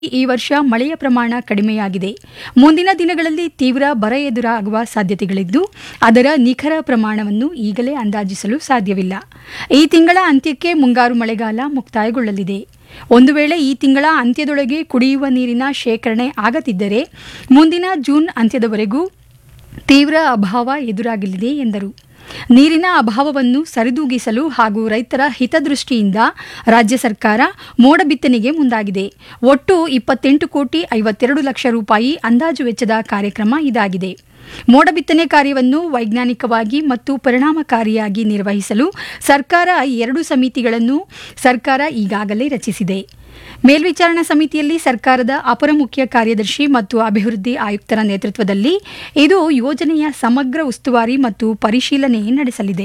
ಈ ವರ್ಷ ಮಳೆಯ ಪ್ರಮಾಣ ಕಡಿಮೆಯಾಗಿದೆ ಮುಂದಿನ ದಿನಗಳಲ್ಲಿ ತೀವ್ರ ಬರ ಎದುರಾಗುವ ಸಾಧ್ಯತೆಗಳಿದ್ದು ಅದರ ನಿಖರ ಪ್ರಮಾಣವನ್ನು ಈಗಲೇ ಅಂದಾಜಿಸಲು ಸಾಧ್ಯವಿಲ್ಲ ಈ ತಿಂಗಳ ಅಂತ್ಯಕ್ಕೆ ಮುಂಗಾರು ಮಳೆಗಾಲ ಮುಕ್ತಾಯಗೊಳ್ಳಲಿದೆ ಒಂದು ವೇಳೆ ಈ ತಿಂಗಳ ಅಂತ್ಯದೊಳಗೆ ಕುಡಿಯುವ ನೀರಿನ ಶೇಖರಣೆ ಆಗದಿದ್ದರೆ ಮುಂದಿನ ಜೂನ್ ಅಂತ್ಯದವರೆಗೂ ತೀವ್ರ ಅಭಾವ ಎದುರಾಗಲಿದೆ ಎಂದರು ನೀರಿನ ಅಭಾವವನ್ನು ಸರಿದೂಗಿಸಲು ಹಾಗೂ ರೈತರ ಹಿತದೃಷ್ಟಿಯಿಂದ ರಾಜ್ಯ ಸರ್ಕಾರ ಮೋಡ ಬಿತ್ತನೆಗೆ ಮುಂದಾಗಿದೆ ಒಟ್ಟು ಇಪ್ಪತ್ತೆಂಟು ಕೋಟಿ ಐವತ್ತೆರಡು ಲಕ್ಷ ರೂಪಾಯಿ ಅಂದಾಜು ವೆಚ್ಚದ ಕಾರ್ಯಕ್ರಮ ಇದಾಗಿದೆ ಮೋಡ ಬಿತ್ತನೆ ಕಾರ್ಯವನ್ನು ವೈಜ್ಞಾನಿಕವಾಗಿ ಮತ್ತು ಪರಿಣಾಮಕಾರಿಯಾಗಿ ನಿರ್ವಹಿಸಲು ಸರ್ಕಾರ ಎರಡು ಸಮಿತಿಗಳನ್ನು ಸರ್ಕಾರ ಈಗಾಗಲೇ ರಚಿಸಿದೆ ಮೇಲ್ವಿಚಾರಣಾ ಸಮಿತಿಯಲ್ಲಿ ಸರ್ಕಾರದ ಅಪರ ಮುಖ್ಯ ಕಾರ್ಯದರ್ಶಿ ಮತ್ತು ಅಭಿವೃದ್ಧಿ ಆಯುಕ್ತರ ನೇತೃತ್ವದಲ್ಲಿ ಇದು ಯೋಜನೆಯ ಸಮಗ್ರ ಉಸ್ತುವಾರಿ ಮತ್ತು ಪರಿಶೀಲನೆ ನಡೆಸಲಿದೆ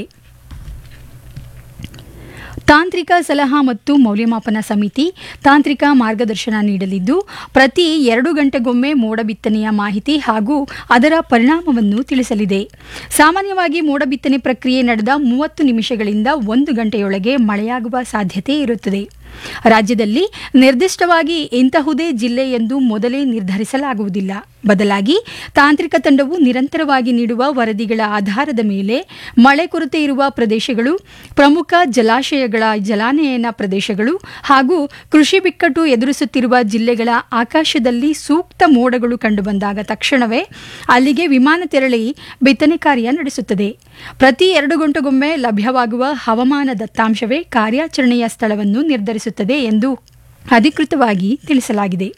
ತಾಂತ್ರಿಕ ಸಲಹಾ ಮತ್ತು ಮೌಲ್ಯಮಾಪನ ಸಮಿತಿ ತಾಂತ್ರಿಕ ಮಾರ್ಗದರ್ಶನ ನೀಡಲಿದ್ದು ಪ್ರತಿ ಎರಡು ಗಂಟೆಗೊಮ್ಮೆ ಮೋಡ ಬಿತ್ತನೆಯ ಮಾಹಿತಿ ಹಾಗೂ ಅದರ ಪರಿಣಾಮವನ್ನು ತಿಳಿಸಲಿದೆ ಸಾಮಾನ್ಯವಾಗಿ ಮೋಡ ಬಿತ್ತನೆ ಪ್ರಕ್ರಿಯೆ ನಡೆದ ಮೂವತ್ತು ನಿಮಿಷಗಳಿಂದ ಒಂದು ಗಂಟೆಯೊಳಗೆ ಮಳೆಯಾಗುವ ಸಾಧ್ಯತೆ ಇರುತ್ತದೆ ರಾಜ್ಯದಲ್ಲಿ ನಿರ್ದಿಷ್ಟವಾಗಿ ಇಂತಹುದೇ ಜಿಲ್ಲೆ ಎಂದು ಮೊದಲೇ ನಿರ್ಧರಿಸಲಾಗುವುದಿಲ್ಲ ಬದಲಾಗಿ ತಾಂತ್ರಿಕ ತಂಡವು ನಿರಂತರವಾಗಿ ನೀಡುವ ವರದಿಗಳ ಆಧಾರದ ಮೇಲೆ ಮಳೆ ಕೊರತೆ ಇರುವ ಪ್ರದೇಶಗಳು ಪ್ರಮುಖ ಜಲಾಶಯಗಳ ಜಲಾನಯನ ಪ್ರದೇಶಗಳು ಹಾಗೂ ಕೃಷಿ ಬಿಕ್ಕಟ್ಟು ಎದುರಿಸುತ್ತಿರುವ ಜಿಲ್ಲೆಗಳ ಆಕಾಶದಲ್ಲಿ ಸೂಕ್ತ ಮೋಡಗಳು ಕಂಡುಬಂದಾಗ ತಕ್ಷಣವೇ ಅಲ್ಲಿಗೆ ವಿಮಾನ ತೆರಳಿ ಬಿತ್ತನೆ ಕಾರ್ಯ ನಡೆಸುತ್ತದೆ ಪ್ರತಿ ಎರಡು ಗಂಟೆಗೊಮ್ಮೆ ಲಭ್ಯವಾಗುವ ಹವಾಮಾನ ದತ್ತಾಂಶವೇ ಕಾರ್ಯಾಚರಣೆಯ ಸ್ಥಳವನ್ನು ನಿರ್ಧರಿಸುತ್ತದೆ ಎಂದು ಅಧಿಕೃತವಾಗಿ ತಿಳಿಸಲಾಗಿದೆ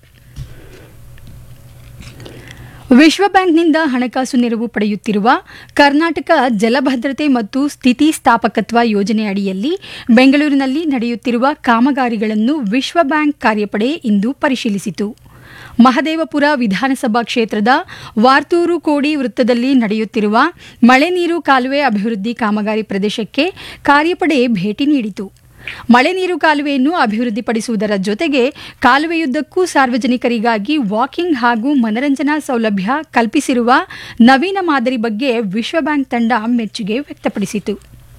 ವಿಶ್ವ ಬ್ಯಾಂಕ್ನಿಂದ ಹಣಕಾಸು ನೆರವು ಪಡೆಯುತ್ತಿರುವ ಕರ್ನಾಟಕ ಜಲಭದ್ರತೆ ಮತ್ತು ಸ್ಥಿತಿಸ್ಥಾಪಕತ್ವ ಯೋಜನೆ ಅಡಿಯಲ್ಲಿ ಬೆಂಗಳೂರಿನಲ್ಲಿ ನಡೆಯುತ್ತಿರುವ ಕಾಮಗಾರಿಗಳನ್ನು ವಿಶ್ವ ಬ್ಯಾಂಕ್ ಕಾರ್ಯಪಡೆ ಇಂದು ಪರಿಶೀಲಿಸಿತು ಮಹದೇವಪುರ ವಿಧಾನಸಭಾ ಕ್ಷೇತ್ರದ ವಾರ್ತೂರು ಕೋಡಿ ವೃತ್ತದಲ್ಲಿ ನಡೆಯುತ್ತಿರುವ ಮಳೆ ನೀರು ಕಾಲುವೆ ಅಭಿವೃದ್ಧಿ ಕಾಮಗಾರಿ ಪ್ರದೇಶಕ್ಕೆ ಕಾರ್ಯಪಡೆ ಭೇಟಿ ನೀಡಿತು ಮಳೆ ನೀರು ಕಾಲುವೆಯನ್ನು ಅಭಿವೃದ್ಧಿಪಡಿಸುವುದರ ಜೊತೆಗೆ ಕಾಲುವೆಯುದ್ದಕ್ಕೂ ಸಾರ್ವಜನಿಕರಿಗಾಗಿ ವಾಕಿಂಗ್ ಹಾಗೂ ಮನರಂಜನಾ ಸೌಲಭ್ಯ ಕಲ್ಪಿಸಿರುವ ನವೀನ ಮಾದರಿ ಬಗ್ಗೆ ವಿಶ್ವ ಬ್ಯಾಂಕ್ ತಂಡ ಮೆಚ್ಚುಗೆ ವ್ಯಕ್ತಪಡಿಸಿತು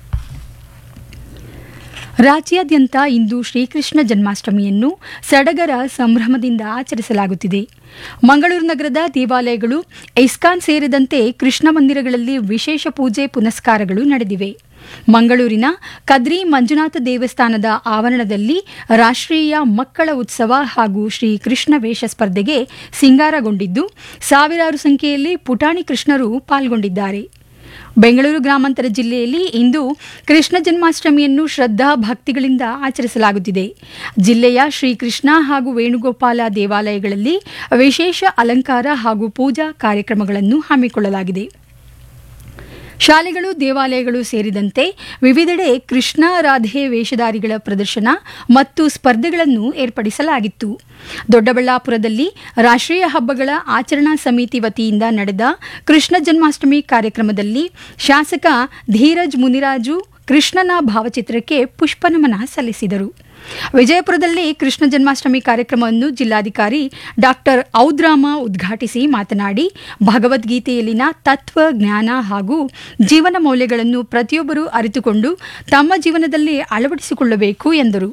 ರಾಜ್ಯಾದ್ಯಂತ ಇಂದು ಶ್ರೀಕೃಷ್ಣ ಜನ್ಮಾಷ್ಟಮಿಯನ್ನು ಸಡಗರ ಸಂಭ್ರಮದಿಂದ ಆಚರಿಸಲಾಗುತ್ತಿದೆ ಮಂಗಳೂರು ನಗರದ ದೇವಾಲಯಗಳು ಐಸ್ಕಾನ್ ಸೇರಿದಂತೆ ಕೃಷ್ಣ ಮಂದಿರಗಳಲ್ಲಿ ವಿಶೇಷ ಪೂಜೆ ಪುನಸ್ಕಾರಗಳು ನಡೆದಿವೆ ಮಂಗಳೂರಿನ ಕದ್ರಿ ಮಂಜುನಾಥ ದೇವಸ್ಥಾನದ ಆವರಣದಲ್ಲಿ ರಾಷ್ಟ್ರೀಯ ಮಕ್ಕಳ ಉತ್ಸವ ಹಾಗೂ ಶ್ರೀ ಕೃಷ್ಣ ವೇಷ ಸ್ಪರ್ಧೆಗೆ ಸಿಂಗಾರಗೊಂಡಿದ್ದು ಸಾವಿರಾರು ಸಂಖ್ಯೆಯಲ್ಲಿ ಪುಟಾಣಿ ಕೃಷ್ಣರು ಪಾಲ್ಗೊಂಡಿದ್ದಾರೆ ಬೆಂಗಳೂರು ಗ್ರಾಮಾಂತರ ಜಿಲ್ಲೆಯಲ್ಲಿ ಇಂದು ಕೃಷ್ಣ ಜನ್ಮಾಷ್ಟಮಿಯನ್ನು ಶ್ರದ್ಧಾ ಭಕ್ತಿಗಳಿಂದ ಆಚರಿಸಲಾಗುತ್ತಿದೆ ಜಿಲ್ಲೆಯ ಶ್ರೀಕೃಷ್ಣ ಹಾಗೂ ವೇಣುಗೋಪಾಲ ದೇವಾಲಯಗಳಲ್ಲಿ ವಿಶೇಷ ಅಲಂಕಾರ ಹಾಗೂ ಪೂಜಾ ಕಾರ್ಯಕ್ರಮಗಳನ್ನು ಹಮ್ಮಿಕೊಳ್ಳಲಾಗಿದೆ ಶಾಲೆಗಳು ದೇವಾಲಯಗಳು ಸೇರಿದಂತೆ ವಿವಿಧೆಡೆ ಕೃಷ್ಣ ರಾಧೆ ವೇಷಧಾರಿಗಳ ಪ್ರದರ್ಶನ ಮತ್ತು ಸ್ಪರ್ಧೆಗಳನ್ನು ಏರ್ಪಡಿಸಲಾಗಿತ್ತು ದೊಡ್ಡಬಳ್ಳಾಪುರದಲ್ಲಿ ರಾಷ್ಟ್ರೀಯ ಹಬ್ಬಗಳ ಆಚರಣಾ ಸಮಿತಿ ವತಿಯಿಂದ ನಡೆದ ಕೃಷ್ಣ ಜನ್ಮಾಷ್ಟಮಿ ಕಾರ್ಯಕ್ರಮದಲ್ಲಿ ಶಾಸಕ ಧೀರಜ್ ಮುನಿರಾಜು ಕೃಷ್ಣನ ಭಾವಚಿತ್ರಕ್ಕೆ ಪುಷ್ಪನಮನ ಸಲ್ಲಿಸಿದರು ವಿಜಯಪುರದಲ್ಲಿ ಕೃಷ್ಣ ಜನ್ಮಾಷ್ಟಮಿ ಕಾರ್ಯಕ್ರಮವನ್ನು ಜಿಲ್ಲಾಧಿಕಾರಿ ಡಾಕ್ಟರ್ ಔದ್ರಾಮ ಉದ್ಘಾಟಿಸಿ ಮಾತನಾಡಿ ಭಗವದ್ಗೀತೆಯಲ್ಲಿನ ತತ್ವ ಜ್ಞಾನ ಹಾಗೂ ಜೀವನ ಮೌಲ್ಯಗಳನ್ನು ಪ್ರತಿಯೊಬ್ಬರೂ ಅರಿತುಕೊಂಡು ತಮ್ಮ ಜೀವನದಲ್ಲಿ ಅಳವಡಿಸಿಕೊಳ್ಳಬೇಕು ಎಂದರು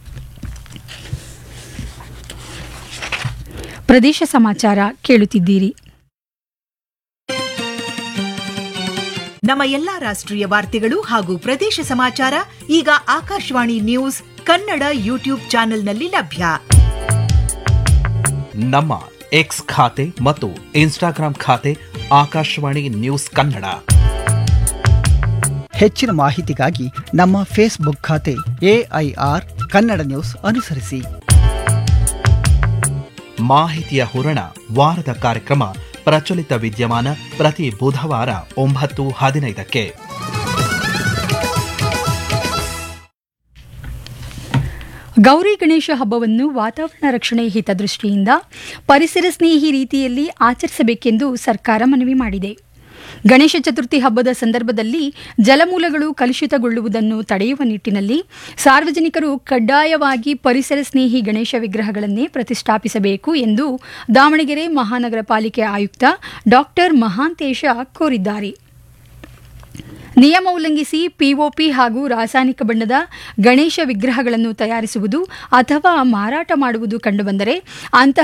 ಪ್ರದೇಶ ಸಮಾಚಾರ ಕೇಳುತ್ತಿದ್ದೀರಿ ನಮ್ಮ ಎಲ್ಲಾ ರಾಷ್ಟ್ರೀಯ ವಾರ್ತೆಗಳು ಹಾಗೂ ಪ್ರದೇಶ ಸಮಾಚಾರ ಈಗ ಆಕಾಶವಾಣಿ ನ್ಯೂಸ್ ಕನ್ನಡ ಯೂಟ್ಯೂಬ್ ಚಾನೆಲ್ನಲ್ಲಿ ಲಭ್ಯ ನಮ್ಮ ಎಕ್ಸ್ ಖಾತೆ ಮತ್ತು ಇನ್ಸ್ಟಾಗ್ರಾಂ ಖಾತೆ ಆಕಾಶವಾಣಿ ನ್ಯೂಸ್ ಕನ್ನಡ ಹೆಚ್ಚಿನ ಮಾಹಿತಿಗಾಗಿ ನಮ್ಮ ಫೇಸ್ಬುಕ್ ಖಾತೆ ಎಐಆರ್ ಕನ್ನಡ ನ್ಯೂಸ್ ಅನುಸರಿಸಿ ಮಾಹಿತಿಯ ಹೂರಣ ವಾರದ ಕಾರ್ಯಕ್ರಮ ಪ್ರಚಲಿತ ವಿದ್ಯಮಾನ ಪ್ರತಿ ಬುಧವಾರ ಒಂಬತ್ತು ಹದಿನೈದಕ್ಕೆ ಗೌರಿ ಗಣೇಶ ಹಬ್ಬವನ್ನು ವಾತಾವರಣ ರಕ್ಷಣೆ ಹಿತದೃಷ್ಟಿಯಿಂದ ಪರಿಸರ ಸ್ನೇಹಿ ರೀತಿಯಲ್ಲಿ ಆಚರಿಸಬೇಕೆಂದು ಸರ್ಕಾರ ಮನವಿ ಮಾಡಿದೆ ಗಣೇಶ ಚತುರ್ಥಿ ಹಬ್ಬದ ಸಂದರ್ಭದಲ್ಲಿ ಜಲಮೂಲಗಳು ಕಲುಷಿತಗೊಳ್ಳುವುದನ್ನು ತಡೆಯುವ ನಿಟ್ಟಿನಲ್ಲಿ ಸಾರ್ವಜನಿಕರು ಕಡ್ಡಾಯವಾಗಿ ಪರಿಸರ ಸ್ನೇಹಿ ಗಣೇಶ ವಿಗ್ರಹಗಳನ್ನೇ ಪ್ರತಿಷ್ಠಾಪಿಸಬೇಕು ಎಂದು ದಾವಣಗೆರೆ ಮಹಾನಗರ ಪಾಲಿಕೆ ಆಯುಕ್ತ ಡಾಕ್ಟರ್ ಮಹಾಂತೇಶ ಕೋರಿದ್ದಾರೆ ನಿಯಮ ಉಲ್ಲಂಘಿಸಿ ಪಿಒಪಿ ಹಾಗೂ ರಾಸಾಯನಿಕ ಬಣ್ಣದ ಗಣೇಶ ವಿಗ್ರಹಗಳನ್ನು ತಯಾರಿಸುವುದು ಅಥವಾ ಮಾರಾಟ ಮಾಡುವುದು ಕಂಡುಬಂದರೆ ಅಂತಹ